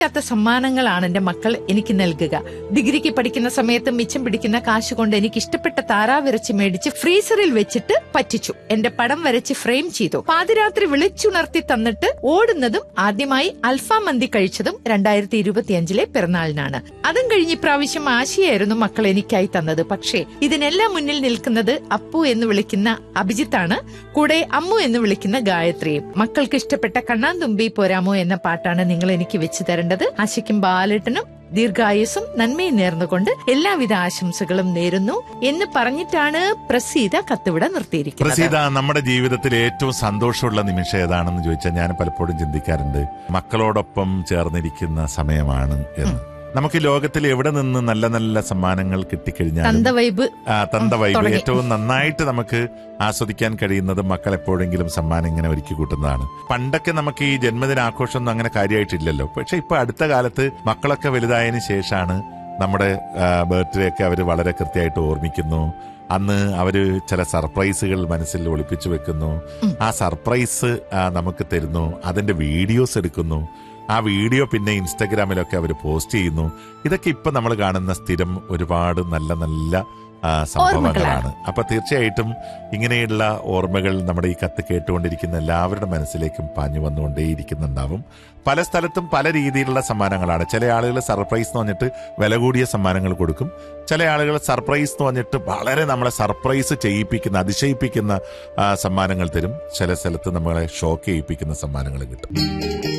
ാത്ത സമ്മാനങ്ങളാണ് എന്റെ മക്കൾ എനിക്ക് നൽകുക ഡിഗ്രിക്ക് പഠിക്കുന്ന സമയത്ത് മിച്ചം പിടിക്കുന്ന കാശ് കൊണ്ട് എനിക്ക് ഇഷ്ടപ്പെട്ട താറാവിറച്ചി മേടിച്ച് ഫ്രീസറിൽ വെച്ചിട്ട് പറ്റിച്ചു എന്റെ പടം വരച്ച് ഫ്രെയിം ചെയ്തു പാതിരാത്രി വിളിച്ചുണർത്തി തന്നിട്ട് ഓടുന്നതും ആദ്യമായി അൽഫാം മന്തി കഴിച്ചതും രണ്ടായിരത്തി ഇരുപത്തിയഞ്ചിലെ പിറന്നാളിനാണ് അതും കഴിഞ്ഞ് ഇപ്രാവശ്യം ആശയായിരുന്നു മക്കൾ എനിക്കായി തന്നത് പക്ഷേ ഇതിനെല്ലാം മുന്നിൽ നിൽക്കുന്നത് അപ്പു എന്ന് വിളിക്കുന്ന അഭിജിത്താണ് കൂടെ അമ്മു എന്ന് വിളിക്കുന്ന ഗായത്രിയും മക്കൾക്ക് ഇഷ്ടപ്പെട്ട കണ്ണാന്തുമ്പി പോരാമോ എന്ന പാട്ടാണ് നിങ്ങൾ എനിക്ക് വെച്ചു തരേണ്ടത് ആശയ്ക്കും ബാലേട്ടനും ദീർഘായുസും നന്മയും നേർന്നുകൊണ്ട് എല്ലാവിധ ആശംസകളും നേരുന്നു എന്ന് പറഞ്ഞിട്ടാണ് പ്രസീത കത്തുവിട നിർത്തിയിരിക്കുന്നത് പ്രസീത നമ്മുടെ ജീവിതത്തിൽ ഏറ്റവും സന്തോഷമുള്ള നിമിഷം ഏതാണെന്ന് ചോദിച്ചാൽ ഞാൻ പലപ്പോഴും ചിന്തിക്കാറുണ്ട് മക്കളോടൊപ്പം ചേർന്നിരിക്കുന്ന സമയമാണ് എന്ന് നമുക്ക് ഈ ലോകത്തിൽ എവിടെ നിന്ന് നല്ല നല്ല സമ്മാനങ്ങൾ കിട്ടിക്കഴിഞ്ഞാലും തന്തവൈബ് ആ, തന്ത വൈബ് തുടങ്ങി. ഏറ്റവും നന്നായിട്ട് നമുക്ക് ആസ്വദിക്കാൻ കഴിയുന്നത് മക്കൾ എപ്പോഴെങ്കിലും സമ്മാനം ഇങ്ങനെ ഒരുക്കി കൂട്ടുന്നതാണ് പണ്ടൊക്കെ നമുക്ക് ഈ ജന്മദിനാഘോഷമൊന്നും അങ്ങനെ കാര്യമായിട്ടില്ലല്ലോ പക്ഷെ ഇപ്പൊ അടുത്ത കാലത്ത് മക്കളൊക്കെ വലുതായതിനു ശേഷമാണ് നമ്മുടെ ബർത്ത്ഡേ ഒക്കെ അവർ വളരെ കൃത്യമായിട്ട് ഓർമ്മിക്കുന്നു അന്ന് അവര് ചില സർപ്രൈസുകൾ മനസ്സിൽ ഒളിപ്പിച്ചു വെക്കുന്നു ആ സർപ്രൈസ് ആ, നമുക്ക് തരുന്നു അതിന്റെ വീഡിയോസ് എടുക്കുന്നു ആ വീഡിയോ പിന്നെ ഇൻസ്റ്റഗ്രാമിലൊക്കെ അവർ പോസ്റ്റ് ചെയ്യുന്നു ഇതൊക്കെ ഇപ്പൊ നമ്മൾ കാണുന്ന സ്ഥിരം ഒരുപാട് നല്ല നല്ല ആ, സംഭവങ്ങളാണ് അപ്പൊ തീർച്ചയായിട്ടും ഇങ്ങനെയുള്ള ഓർമ്മകൾ നമ്മുടെ ഈ കത്ത് കേട്ടുകൊണ്ടിരിക്കുന്ന എല്ലാവരുടെ മനസ്സിലേക്കും പാഞ്ഞു വന്നുകൊണ്ടേയിരിക്കുന്നുണ്ടാവും പല സ്ഥലത്തും പല രീതിയിലുള്ള സമ്മാനങ്ങളാണ് ചില ആളുകൾ സർപ്രൈസ് എന്ന് പറഞ്ഞിട്ട് വില കൂടിയ സമ്മാനങ്ങൾ കൊടുക്കും ചില ആളുകൾ സർപ്രൈസ് എന്ന് പറഞ്ഞിട്ട് വളരെ നമ്മളെ സർപ്രൈസ് ചെയ്യിപ്പിക്കുന്ന അതിശയിപ്പിക്കുന്ന ആ, സമ്മാനങ്ങൾ തരും ചില സ്ഥലത്ത് നമ്മളെ ഷോക്ക് ചെയ്യിപ്പിക്കുന്ന സമ്മാനങ്ങൾ കിട്ടും